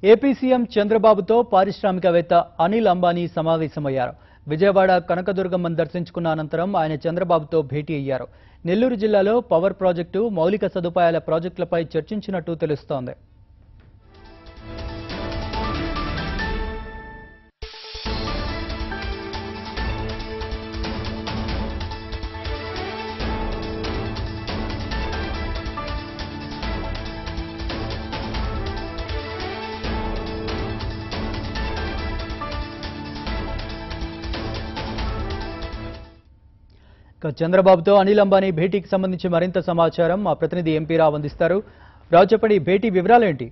AP CM చంద్రబాబుతో పారిశ్రామికవేత్త అనిల్ అంబానీ సమావేశమయ్యారు విజయవాడ కనకదుర్గమ్మను దర్శించుకున్న అనంతరం ఆయన చంద్రబాబుతో భేటీ అయ్యారు నెల్లూరు జిల్లాలో పవర్ ప్రాజెక్టు మౌలిక సదుపాయాల ప్రాజెక్టులపై చర్చించినట్టు తెలుస్తోంది ఇక చంద్రబాబుతో అనిల్ అంబానీ భేటీకి సంబంధించి మరింత సమాచారం మా ప్రతినిధి ఎంపీ రావు అందిస్తారు రావు చెప్పండి ఈ భేటీ వివరాలేంటి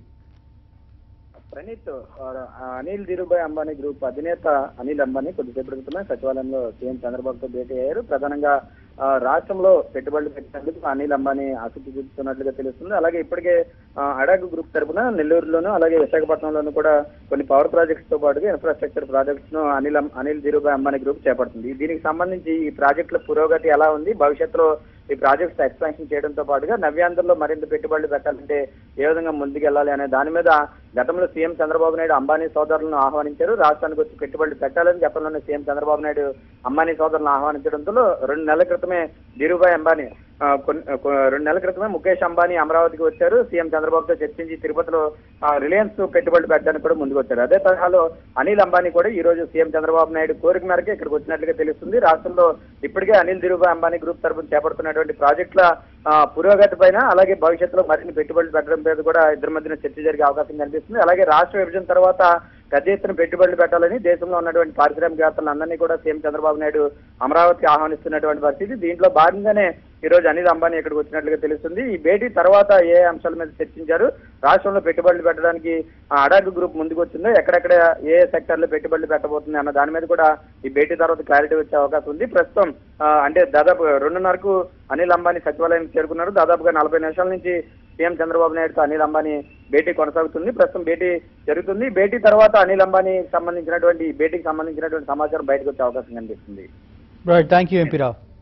ప్రణీత్ ఆ, అనిల్ ధీరుభాయ్ అంబానీ గ్రూప్ అధినేత అనిల్ అంబానీ కొద్దిసేపటి క్రితమే సచివాలయంలో సీఎం చంద్రబాబుతో భేటీ అయ్యారు ప్రధానంగా ఆ, రాష్ట్రంలో పెట్టుబడులు పెట్టేందుకు అనిల్ అంబానీ ఆసక్తి చూపుతున్నట్లుగా తెలుస్తుంది అలాగే ఇప్పటికే ఆ, అడాగ్ గ్రూప్ తరపున నెల్లూరులోను అలాగే విశాఖపట్నంలోను కూడా కొన్ని పవర్ ప్రాజెక్ట్స్ తో పాటుగా ఇన్ఫ్రాస్ట్రక్చర్ ప్రాజెక్ట్స్ ను అనిల్ అం- అనిల్ ధీరుభాయ్ అంబానీ గ్రూప్ చేపడుతుంది దీనికి సంబంధించి ఈ ప్రాజెక్టుల పురోగతి ఎలా ఉంది భవిష్యత్తులో ఈ ప్రాజెక్ట్స్ ఎక్స్పాన్షన్ చేయడంతో పాటుగా నవ్యాంధ్రలో మరింత పెట్టుబడులు పెట్టాలంటే ఏ విధంగా ముందుకెళ్లాలి అనే దాని మీద గతంలో సీఎం చంద్రబాబు నాయుడు అంబానీ సోదరులను ఆహ్వానించారు రాష్ట్రానికి వచ్చి పెట్టుబడులు పెట్టాలని గతంలోనే సీఎం చంద్రబాబు నాయుడు అంబానీ సోదరులను ఆహ్వానించడంతో రెండు నెలల క్రితమే ధీరుభాయ్ అంబానీ ఆ, కొన్ని- కొ- రెండు నెలల క్రితమే ముఖేష్ అంబానీ అమరావతికి వచ్చారు సీఎం చంద్రబాబుతో చర్చించి తిరుపతిలో ఆ, రిలయన్స్ పెట్టుబడులు పెట్టడానికి కూడా ముందుకు వచ్చారు అదే తరహాలో అనిల్ అంబానీ కూడా ఈ రోజు సీఎం చంద్రబాబు నాయుడు కోరిక మేరకు ఇక్కడికి వచ్చినట్లుగా తెలుస్తుంది రాష్ట్రంలో ఇప్పటికే అనిల్ ధీరుభాయ్ అంబానీ గ్రూప్ తరపున చేపడుతున్నటువంటి ప్రాజెక్టుల ఆ, పురోగతి పైన అలాగే భవిష్యత్తులో మరిన్ని పెట్టుబడులు పెట్టడం మీద కూడా ఇద్దరి మధ్యన చర్చ జరిగే అవకాశం కనిపిస్తుంది అలాగే రాష్ట్ర విభజన తర్వాత పెద్ద ఎత్తున పెట్టుబడులు పెట్టాలని దేశంలో ఉన్నటువంటి పారిశ్రామికవేత్తలందరినీ కూడా సీఎం చంద్రబాబు నాయుడు అమరావతికి ఆహ్వానిస్తున్నటువంటి పరిస్థితి దీంట్లో భాగంగానే ఈ రోజు అనిల్ అంబానీ ఇక్కడికి వచ్చినట్లుగా తెలుస్తుంది ఈ భేటీ తర్వాత ఏ అంశాల మీద చర్చించారు రాష్ట్రంలో పెట్టుబడులు పెట్టడానికి ఆ అడాగ్ గ్రూప్ ముందుకు వచ్చిందో ఎక్కడెక్కడ ఏ సెక్టర్ లో పెట్టుబడులు పెట్టబోతుంది అన్న దాని మీద కూడా ఈ భేటీ తర్వాత క్లారిటీ వచ్చే అవకాశం ఉంది ప్రస్తుతం ఆ, అంటే దాదాపు రెండున్నరకు అనిల్ అంబానీ సచివాలయం చేరుకున్నారు దాదాపుగా నలభై నిమిషాల నుంచి సీఎం చంద్రబాబు నాయుడుతో అనిల్ అంబానీ భేటీ కొనసాగుతుంది ప్రస్తుతం భేటీ జరుగుతుంది భేటీ తర్వాత అనిల్ అంబానీ సంబంధించినటువంటి ఈ భేటీకి సంబంధించినటువంటి సమాచారం బయటకు వచ్చే అవకాశం కనిపిస్తుంది right thank you MP Rao